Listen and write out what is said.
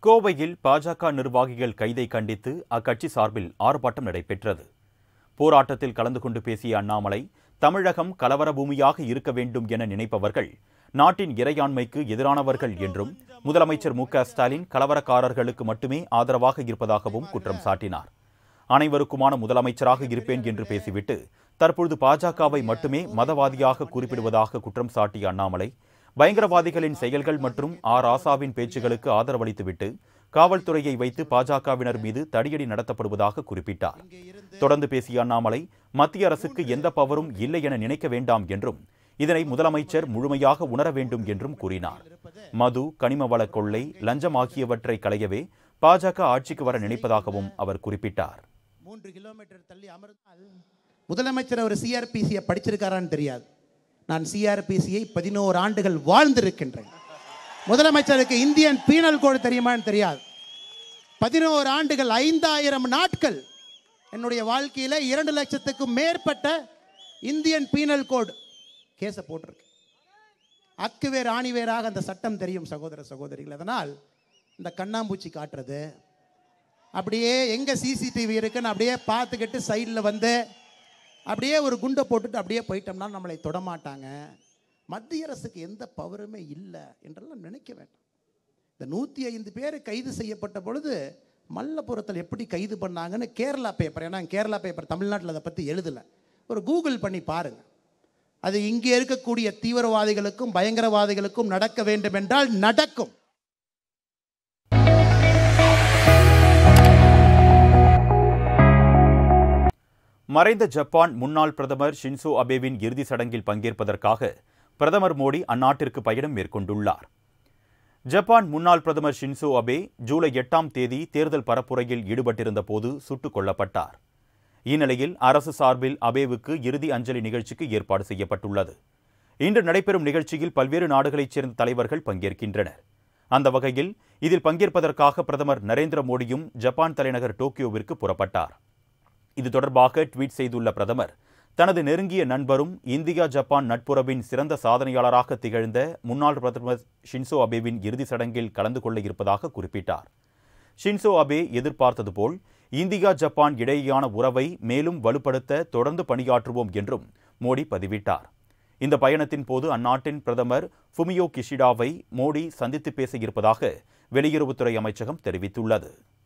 கோவையில் பாஜக நிர்வாகிகள் கைதை கண்டித்து அக்கட்சி சார்பில் ஆர்ப்பாட்டம் நடைபெற்றது போராட்டத்தில் கலந்து கொண்டு பேசிய அண்ணாமலை தமிழகம் கலவர பூமியாக இருக்க வேண்டும் என நினைப்பவர்கள் நாட்டின் இறையாண்மைக்கு எதிரானவர்கள் என்றும் முதலமைச்சர் மு க ஸ்டாலின் கலவரக்காரர்களுக்கு மட்டுமே ஆதரவாக இருப்பதாகவும் குற்றம் சாட்டினார் அனைவருக்குமான முதலமைச்சராக இருப்பேன் என்று பேசிவிட்டு தற்பொழுது பாஜகவை மட்டுமே மதவாதியாக குறிப்பிடுவதாக குற்றம் சாட்டிய அண்ணாமலை பயங்கரவாதிகளின் செயல்கள் மற்றும் ஆ ராசாவின் பேச்சுகளுக்கு ஆதரவளித்துவிட்டு காவல்துறையை வைத்து பாஜகவினர் மீது தடியடி நடத்தப்படுவதாக குறிப்பிட்டார் தொடர்ந்து பேசிய அண்ணாமலை மத்திய அரசுக்கு எந்த பவரும் இல்லை என நினைக்க வேண்டாம் என்றும் இதனை முதலமைச்சர் முழுமையாக உணர வேண்டும் என்றும் கூறினார் மது கனிம வள கொள்ளை லஞ்சம் ஆகியவற்றை களையவே பாஜக ஆட்சிக்கு வர நினைப்பதாகவும் அவர் குறிப்பிட்டார் மூன்று கிலோமீட்டர் தள்ளி அமர்ந்தால் முதலமைச்சர் அவர் சிஆர்பிசியை படிச்சிருக்காரான்னு தெரியாது நான் சிஆர்பிசியை பதினோரு ஆண்டுகள் வாழ்ந்திருக்கின்றேன் முதலமைச்சருக்கு இந்தியன் பீனல் கோடு தெரியுமான்னு தெரியாது பதினோரு ஆண்டுகள் ஐந்தாயிரம் நாட்கள் என்னுடைய வாழ்க்கையில் இரண்டு லட்சத்துக்கும் மேற்பட்ட இந்தியன் பீனல் கோடு கேஸை போட்டிருக்கு அக்கு வேர் ஆணி வேராக அந்த சட்டம் தெரியும் சகோதர சகோதரிகள் அதனால் இந்த கண்ணாம்பூச்சி காட்டுறது அப்படியே எங்கே சிசிடிவி இருக்குன்னு அப்படியே பார்த்துக்கிட்டு சைடில் வந்து அப்படியே ஒரு குண்டை போட்டுட்டு அப்படியே போயிட்டோம்னா நம்மளை தொடமாட்டாங்க மத்திய அரசுக்கு எந்த பவருமே இல்லை என்றெல்லாம் நினைக்க வேண்டாம் இந்த நூற்றி ஐந்து பேர் கைது செய்யப்பட்ட பொழுது மல்லபுரத்தில் எப்படி கைது பண்ணாங்கன்னு கேரளா பேப்பர் ஏன்னா கேரளா பேப்பர் தமிழ்நாட்டில் அதை பற்றி எழுதலை ஒரு கூகுள் பண்ணி பாருங்கள் அது இங்கே இருக்கக்கூடிய தீவிரவாதிகளுக்கும் பயங்கரவாதிகளுக்கும் நடக்க வேண்டும் என்றால் நடக்கும் மறைந்த ஜப்பான் முன்னாள் பிரதமர் ஷின்சோ அபேவின் இறுதி சடங்கில் பங்கேற்பதற்காக பிரதமர் மோடி அந்நாட்டிற்கு பயணம் மேற்கொண்டுள்ளார் ஜப்பான் முன்னாள் பிரதமர் ஷின்சோ அபே ஜூலை எட்டாம் தேதி தேர்தல் பரப்புரையில் ஈடுபட்டிருந்த போது சுட்டுக் கொல்லப்பட்டார் இந்நிலையில் அரசு சார்பில் அபேவுக்கு இறுதி அஞ்சலி நிகழ்ச்சிக்கு ஏற்பாடு செய்யப்பட்டுள்ளது இன்று நடைபெறும் நிகழ்ச்சியில் பல்வேறு நாடுகளைச் சேர்ந்த தலைவர்கள் பங்கேற்கின்றனர் அந்த வகையில் இதில் பங்கேற்பதற்காக பிரதமர் நரேந்திர மோடியும் ஜப்பான் தலைநகர் டோக்கியோவிற்கு புறப்பட்டார் இது தொடர்பாக ட்வீட் செய்துள்ள பிரதமர் தனது நெருங்கிய நண்பரும் இந்தியா ஜப்பான் நட்புறவின் சிறந்த சாதனையாளராக திகழ்ந்த முன்னாள் பிரதமர் ஷின்சோ அபேவின் இறுதி சடங்கில் கலந்து கொள்ள இருப்பதாக குறிப்பிட்டார் ஷின்சோ அபே எதிர்பார்த்தது போல் இந்தியா ஜப்பான் இடையேயான உறவை மேலும் வலுப்படுத்த தொடர்ந்து பணியாற்றுவோம் என்றும் மோடி பதிவிட்டார் இந்த பயணத்தின் போது அந்நாட்டின் பிரதமர் ஃபுமியோ கிஷிடாவை மோடி சந்தித்து பேச இருப்பதாக வெளியுறவுத்துறை அமைச்சகம் தெரிவித்துள்ளது